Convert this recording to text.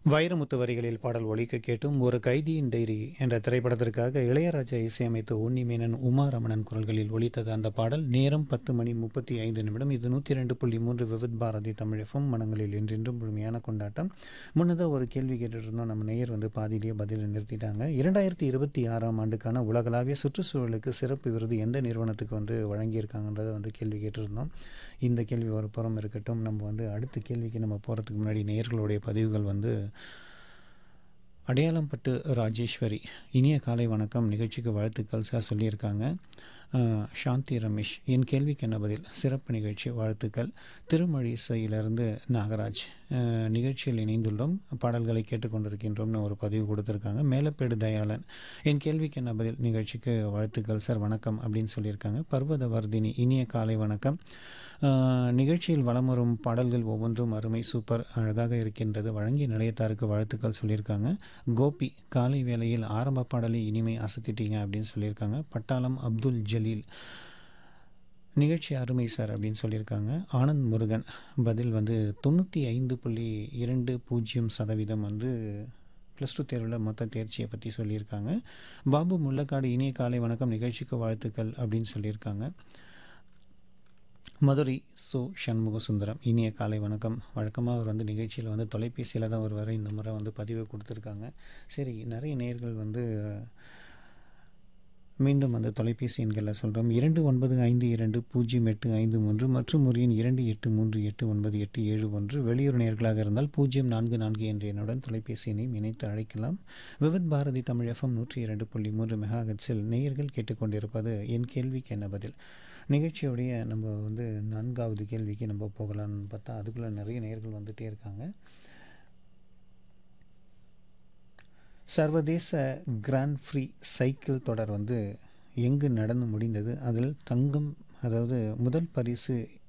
வைரமுத்து வரிகளில் பாடல் ஒலிக்க கேட்டும் ஒரு கைதியின் டைரி என்ற திரைப்படத்திற்காக இளையராஜா இசையமைத்த உன்னிமேனன் உமா ரமணன் குரல்களில் ஒலித்தது அந்த பாடல் நேரம் பத்து மணி முப்பத்தி ஐந்து நிமிடம் இது நூற்றி ரெண்டு புள்ளி மூன்று விவித் பாரதி தமிழகம் மனங்களில் என்றென்றும் முழுமையான கொண்டாட்டம் முன்னதாக ஒரு கேள்வி கேட்டுட்டு இருந்தோம் நம்ம நேயர் வந்து பாதியிலேயே பதில் நிறுத்திட்டாங்க இரண்டாயிரத்தி இருபத்தி ஆறாம் ஆண்டுக்கான உலகளாவிய சுற்றுச்சூழலுக்கு சிறப்பு விருது எந்த நிறுவனத்துக்கு வந்து வழங்கியிருக்காங்கன்றதை வந்து கேள்வி கேட்டிருந்தோம் இந்த கேள்வி ஒரு புறம் இருக்கட்டும் நம்ம வந்து அடுத்த கேள்விக்கு நம்ம போகிறதுக்கு முன்னாடி நேயர்களுடைய பதிவுகள் வந்து அடையாளம் பட்டு ராஜேஸ்வரி இனிய காலை வணக்கம் நிகழ்ச்சிக்கு வாழ்த்துக்கள் சார் சொல்லியிருக்காங்க அஹ், சாந்தி ரமேஷ் என் கேள்விக்கு என்ன பதில் சிறப்பு நிகழ்ச்சி வாழ்த்துக்கள் திருமழிசையிலிருந்து நாகராஜ் அஹ், நிகழ்ச்சியில் இணைந்துள்ளோம் பாடல்களை கேட்டுக்கொண்டிருக்கின்றோம்னு ஒரு பதிவு கொடுத்துருக்காங்க மேலப்பேடு தயாளன் என் கேள்விக்கு என்ன பதில் நிகழ்ச்சிக்கு வாழ்த்துக்கள் சார் வணக்கம் அப்படின்னு சொல்லியிருக்காங்க பர்வத வர்தினி இனிய காலை வணக்கம் அஹ், நிகழ்ச்சியில் வலம் வரும் பாடல்கள் ஒவ்வொன்றும் அருமை சூப்பர் அழகாக இருக்கின்றது வழங்கிய நிலையத்தாருக்கு வாழ்த்துக்கள் சொல்லியிருக்காங்க கோபி காலை வேளையில் ஆரம்ப பாடலை இனிமை அசத்திட்டீங்க அப்படின்னு சொல்லியிருக்காங்க பட்டாளம் அப்துல் ஜலீல் நிகழ்ச்சி அருமை சார் அப்படின்னு சொல்லியிருக்காங்க ஆனந்த் முருகன் பதில் வந்து தொண்ணூற்றி ஐந்து புள்ளி இரண்டு பூஜ்ஜியம் சதவீதம் வந்து ப்ளஸ் டூ தேர்வில் மொத்த தேர்ச்சியை பற்றி சொல்லியிருக்காங்க பாபு முள்ளக்காடு இனிய காலை வணக்கம் நிகழ்ச்சிக்கு வாழ்த்துக்கள் அப்படின்னு சொல்லியிருக்காங்க மதுரை சோ சண்முக சுந்தரம் இனிய காலை வணக்கம் வழக்கமாக அவர் வந்து நிகழ்ச்சியில் வந்து தொலைபேசியில் தான் ஒரு வரை இந்த முறை வந்து பதிவை கொடுத்துருக்காங்க சரி நிறைய நேர்கள் வந்து மீண்டும் அந்த தொலைபேசி எண்களில் சொல்கிறோம் இரண்டு ஒன்பது ஐந்து இரண்டு பூஜ்ஜியம் எட்டு ஐந்து மூன்று மற்றும் ஒரு எண் இரண்டு எட்டு மூன்று எட்டு ஒன்பது எட்டு ஏழு ஒன்று வெளியூர் நேர்களாக இருந்தால் பூஜ்ஜியம் நான்கு நான்கு என்ற எண்ணுடன் தொலைபேசி எண்ணையும் இணைத்து அழைக்கலாம் விவித் பாரதி தமிழ் எஃப்எம் நூற்றி இரண்டு புள்ளி மூன்று மெகாஹெட்ஸில் நேயர்கள் கேட்டுக்கொண்டிருப்பது என் கேள்விக்கு என்ன பதில் நிகழ்ச்சியுடைய நம்ம வந்து நான்காவது கேள்விக்கு நம்ம போகலான்னு பார்த்தா அதுக்குள்ளே நிறைய நேர்கள் வந்துகிட்டே இருக்காங்க சர்வதேச கிராண்ட் ஃப்ரீ சைக்கிள் தொடர் வந்து எங்கு நடந்து முடிந்தது அதில் தங்கம் அதாவது முதல் பரிசு